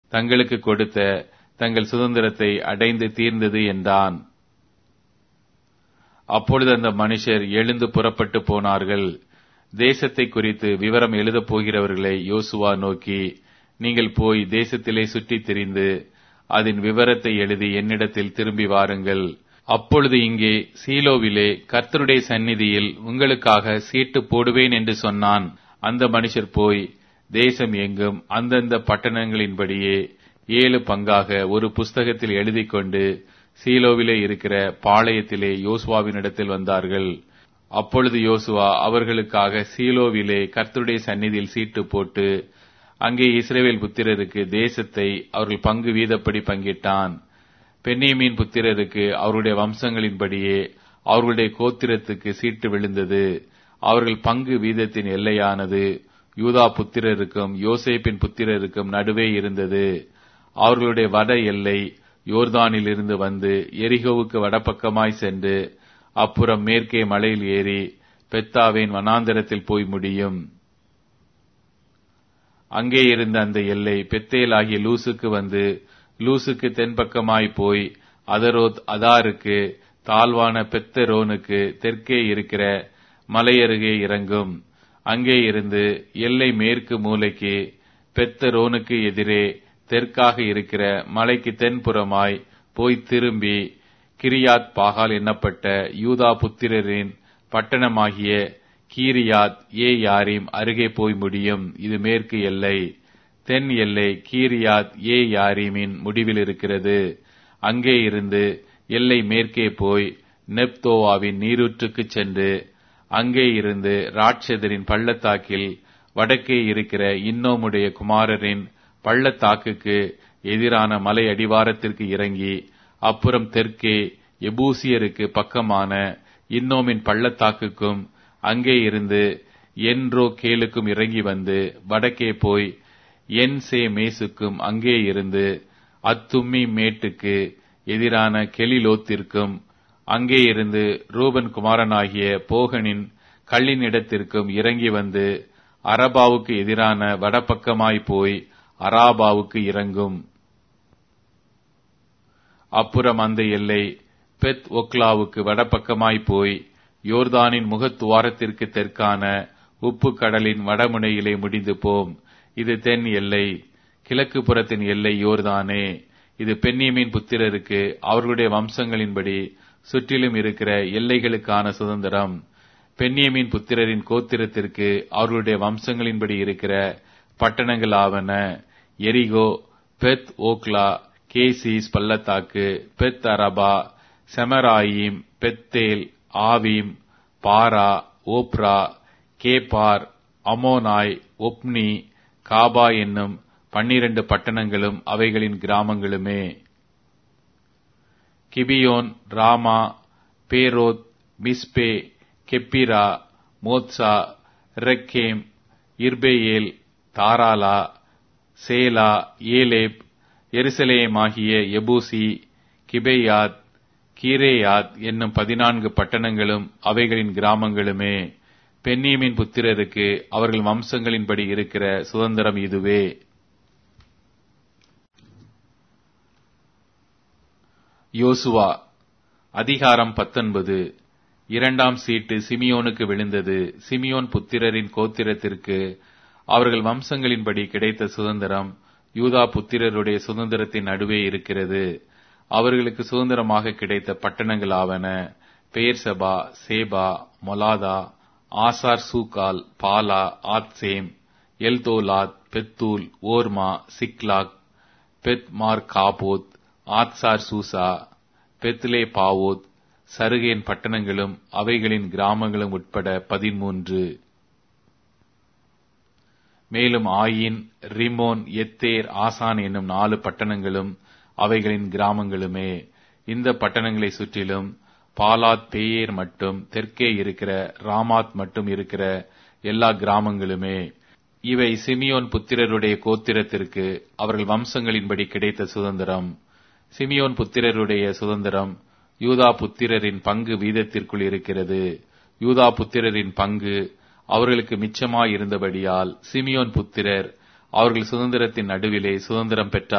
தங்களுக்கு கொடுத்த தங்கள் சுதந்திரத்தை அடைந்து தீர்ந்தது என்றான் அப்பொழுது அந்த மனுஷர் எழுந்து புறப்பட்டு போனார்கள் தேசத்தை குறித்து விவரம் எழுதப் போகிறவர்களை யோசுவா நோக்கி நீங்கள் போய் தேசத்திலே சுற்றித் திரிந்து அதன் விவரத்தை எழுதி என்னிடத்தில் திரும்பி வாருங்கள் அப்பொழுது இங்கே சீலோவிலே கர்த்தருடைய சந்நிதியில் உங்களுக்காக சீட்டு போடுவேன் என்று சொன்னான் அந்த மனுஷர் போய் தேசம் எங்கும் அந்தந்த பட்டணங்களின்படியே ஏழு பங்காக ஒரு புஸ்தகத்தில் எழுதி கொண்டு சீலோவிலே இருக்கிற பாளையத்திலே யோசுவாவினிடத்தில் வந்தார்கள் அப்பொழுது யோசுவா அவர்களுக்காக சீலோவிலே கர்த்தருடைய சந்நிதியில் சீட்டு போட்டு அங்கே இஸ்ரேவேல் புத்திரருக்கு தேசத்தை அவர்கள் பங்கு வீதப்படி பங்கிட்டான் பென்னேமின் புத்திரருக்கு அவருடைய வம்சங்களின்படியே அவர்களுடைய கோத்திரத்துக்கு சீட்டு விழுந்தது அவர்கள் பங்கு வீதத்தின் எல்லையானது யூதா புத்திரருக்கும் யோசேப்பின் புத்திரருக்கும் நடுவே இருந்தது அவர்களுடைய வட எல்லை யோர்தானில் இருந்து வந்து எரிகோவுக்கு வடபக்கமாய் சென்று அப்புறம் மேற்கே மலையில் ஏறி பெத்தாவின் வனாந்தரத்தில் போய் முடியும் அங்கே இருந்த அந்த எல்லை பெத்தேல் ஆகிய லூசுக்கு வந்து லூசுக்கு தென்பக்கமாய் போய் அதரோத் அதாருக்கு தாழ்வான பெத்தரோனுக்கு தெற்கே இருக்கிற மலையருகே இறங்கும் அங்கே இருந்து எல்லை மேற்கு மூலைக்கு பெத்தரோனுக்கு எதிரே தெற்காக இருக்கிற மலைக்கு தென்புறமாய் போய் திரும்பி கிரியாத் பாகால் எண்ணப்பட்ட யூதா புத்திரரின் பட்டணமாகிய கீரியாத் ஏ யாரிம் அருகே போய் முடியும் இது மேற்கு எல்லை தென் எல்லை கீரியாத் ஏ யாரீமின் முடிவில் இருக்கிறது அங்கே இருந்து எல்லை மேற்கே போய் நெப்தோவாவின் நீரூற்றுக்கு சென்று அங்கே இருந்து ராட்சதரின் பள்ளத்தாக்கில் வடக்கே இருக்கிற இன்னோமுடைய குமாரரின் பள்ளத்தாக்குக்கு எதிரான மலை அடிவாரத்திற்கு இறங்கி அப்புறம் தெற்கே எபூசியருக்கு பக்கமான இன்னோமின் பள்ளத்தாக்குக்கும் அங்கே இருந்து என்றோ கேலுக்கும் இறங்கி வந்து வடக்கே போய் என் சே மேசுக்கும் அங்கே இருந்து அத்தும்மி மேட்டுக்கு எதிரான கெலிலோத்திற்கும் அங்கே இருந்து ரூபன் குமாரனாகிய போகனின் கள்ளின் இடத்திற்கும் இறங்கி வந்து அரபாவுக்கு எதிரான வடபக்கமாய் போய் அராபாவுக்கு இறங்கும் அப்புறம் அந்த எல்லை பெத் ஒக்லாவுக்கு வடபக்கமாய் போய் யோர்தானின் முகத்துவாரத்திற்கு தெற்கான உப்பு கடலின் வடமுனையிலே முடிந்து போம் இது தென் எல்லை கிழக்கு புறத்தின் எல்லை யோர்தானே இது பெண்ணியமின் புத்திரருக்கு அவர்களுடைய வம்சங்களின்படி சுற்றிலும் இருக்கிற எல்லைகளுக்கான சுதந்திரம் பெண்ணியமின் புத்திரரின் கோத்திரத்திற்கு அவர்களுடைய வம்சங்களின்படி இருக்கிற பட்டணங்கள் ஆவன எரிகோ பெத் ஓக்லா கேசிஸ் பள்ளத்தாக்கு Beth Arabah Zemaraim Bethel Avvim Parah Ophrah Chephar Ammonai Ophni Gaba என்னும் பன்னிரண்டு பட்டணங்களும் அவைகளின் கிராமங்களுமே Gibeon Ramah Beeroth Mizpeh Chephirah Mozah Rekem Irpeel Taralah Zelah Eleph Jerusalem ஆகிய எபூசி கிபேயாத் கீரேயாத் என்னும் பதினான்கு பட்டணங்களும் அவைகளின் கிராமங்களுமே பென்னீமின் புத்திரருக்கு அவர்கள் வம்சங்களின்படி இருக்கிற சுதந்திரம் இதுவே யோசுவா அதிகாரம் பத்தொன்பது இரண்டாம் சீட்டு சிமியோனுக்கு விழுந்தது சிமியோன் புத்திரரின் கோத்திரத்திற்கு அவர்கள் வம்சங்களின்படி கிடைத்த சுதந்திரம் யூதா புத்திரருடைய சுதந்திரத்தின் நடுவே இருக்கிறது அவர்களுக்கு சுதந்திரமாக கிடைத்த பட்டணங்கள் ஆவன பெயர்சபா சேபா மொலாதா ஆசார் சூகால் பாலா ஆத்சேம் எல்தோலாத் பெத்தூல் ஓர்மா சிக்லாக் பெத் மார் காபோத் ஆத்சார் சூசா பெத்லே பாவோத் சருகேன் பட்டணங்களும் அவைகளின் கிராமங்களும் உட்பட பதிமூன்று மேலும் ஆயின் ரிமோன் எத்தேர் ஆசான் என்னும் நாலு பட்டணங்களும் அவைகளின் கிராமங்களுமே இந்த பட்டணங்களை சுற்றிலும் பாலாத் பேயேர் மட்டும் தெற்கே இருக்கிற ராமாத் மட்டும் இருக்கிற எல்லா கிராமங்களுமே இவை சிமியோன் புத்திரருடைய கோத்திரத்திற்கு அவர்கள் வம்சங்களின்படி கிடைத்த சுதந்திரம் சிமியோன் புத்திரருடைய சுதந்திரம் யூதா புத்திரரின் பங்கு வீதத்திற்குள் இருக்கிறது யூதா புத்திரரின் பங்கு அவர்களுக்கு மிச்சமாயிருந்தபடியால் சிமியோன் புத்திரர் அவர்கள் சுதந்திரத்தின் நடுவிலே சுதந்திரம் பெற்றார்